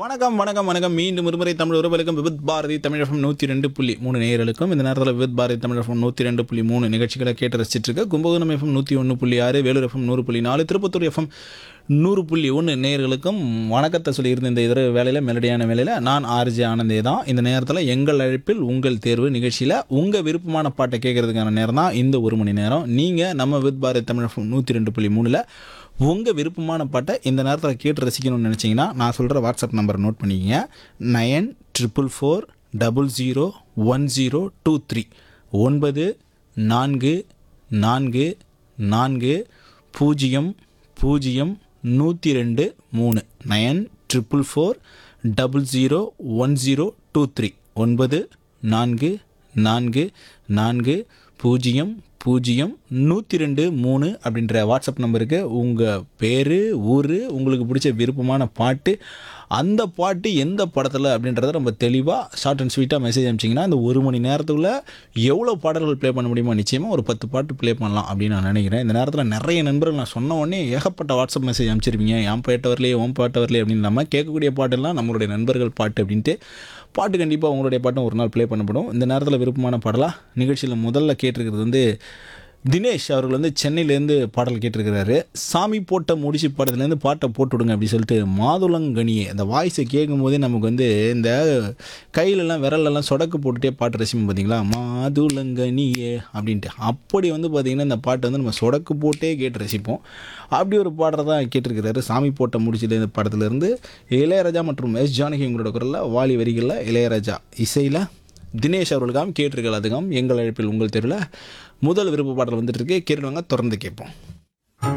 வணக்கம் வணக்கம் வணக்கம் மீண்டும் ஒருமுறை தமிழ் உறவுகளுக்கும் விபத் பாரதி தமிழகம் நூற்றி ரெண்டு புள்ளி மூணு நேயர்களுக்கும் இந்த நேரத்தில் விபத் பாரதி தமிழகம் நூற்றி ரெண்டு புள்ளி மூணு நிகழ்ச்சிகளை கேட்டு ரசிச்சிட்டு இருக்க கும்பகோணம் எஃப்எம் நூற்றி ஒன்று புள்ளி ஆறு வேலூர் எஃப்எம் நூறு புள்ளி நாலு திருப்பத்தூர் எஃப்எம் நூறு புள்ளி ஒன்று நேயர்களுக்கும் வணக்கத்தை சொல்லியிருந்த இந்த இரவு வேலையில் மெலடியான வேலையில் நான் ஆர்ஜே ஆனந்தே தான் இந்த நேரத்தில் எங்கள் அழைப்பில் உங்கள் தேர்வு நிகழ்ச்சியில் உங்கள் விருப்பமான பாட்டை கேட்கறதுக்கான நேரம் தான் இந்த ஒரு மணி நேரம் நீங்கள் நம்ம வித் பாரதி தமிழகம் நூற்றி ரெண்டு புள்ளி மூணில் உங்கள் விருப்பமான பாட்டை இந்த நேரத்தில் கேட்டு ரசிக்கணும்னு நினச்சிங்கன்னா நான் சொல்கிற வாட்ஸ்அப் நம்பரை நோட் பண்ணிக்கங்க nine triple four double zero one zero two three ஒன்பது நான்கு நான்கு நான்கு பூஜ்ஜியம் பூஜ்ஜியம் நூற்றி ரெண்டு மூணு nine triple four double zero one zero two three ஒன்பது நான்கு நான்கு நான்கு பூஜ்ஜியம் பூஜ்ஜியம் நூற்றி ரெண்டு மூணு அப்படின்ற வாட்ஸ்அப் நம்பருக்கு உங்கள் பேர் ஊர் உங்களுக்கு பிடிச்ச விருப்பமான பாட்டு அந்த பாட்டு எந்த படத்தில் அப்படின்றத ரொம்ப தெளிவாக ஷார்ட் அண்ட் ஸ்வீட்டாக மெசேஜ் அனுப்பிச்சிங்கன்னா இந்த ஒரு மணி நேரத்துக்குள்ளே எவ்வளோ பாடல்கள் ப்ளே பண்ண முடியுமோ நிச்சயமாக ஒரு பத்து பாட்டு ப்ளே பண்ணலாம் அப்படின்னு நான் நினைக்கிறேன் இந்த நேரத்தில் நிறைய நண்பர்கள் நான் சொன்ன உடனே ஏகப்பட்ட வாட்ஸ்அப் மெசேஜ் அனுப்பிச்சிருப்பீங்க என் பாட்டு வரலையே உன் பாட்டு வரலையே அப்படின்னு இல்லாமல் கேட்கக்கூடிய பாட்டெல்லாம் நம்மளுடைய நண்பர்கள் பாட்டு அப்படின்ட்டு பாட்டு கண்டிப்பாக உங்களுடைய பாட்டும் ஒரு நாள் ப்ளே பண்ணப்படும் இந்த நேரத்தில் விருப்பமான பாடலாக நிகழ்ச்சியில் முதல்ல கேட்டிருக்கிறது வந்து தினேஷ் அவர்கள் வந்து சென்னையிலேருந்து பாடல் கேட்டிருக்கிறாரு சாமி போட்ட முடிச்சு பாடத்துலேருந்து பாட்டை போட்டு விடுங்க அப்படி சொல்லிட்டு மாதுளங்கனியே அந்த வாய்ஸை கேட்கும் போதே நமக்கு வந்து இந்த கையிலெல்லாம் விரலெல்லாம் சொடக்கு போட்டுட்டே பாட்டு ரசிப்போம் பார்த்தீங்களா மாதுளங்கனியே அப்படின்ட்டு அப்படி வந்து பார்த்திங்கன்னா இந்த பாட்டை வந்து நம்ம சொடக்கு போட்டே கேட்டு ரசிப்போம் அப்படி ஒரு பாடலை தான் கேட்டிருக்கிறாரு சாமி போட்ட முடிச்சுட்டு இந்த படத்துலேருந்து இளையராஜா மற்றும் எஸ் ஜானகி உங்களோட குரலில் வாலி வரிகளில் இளையராஜா இசையில் தினேஷ் அவர்களுக்காம் கேட்டிருக்கள் அதுக்காம் எங்கள் அழைப்பில் உங்கள் தெருவில் முதல் விருப்ப பாடல் வந்துட்டு இருக்கு கேட்டுவாங்க தொடர்ந்து கேட்போம்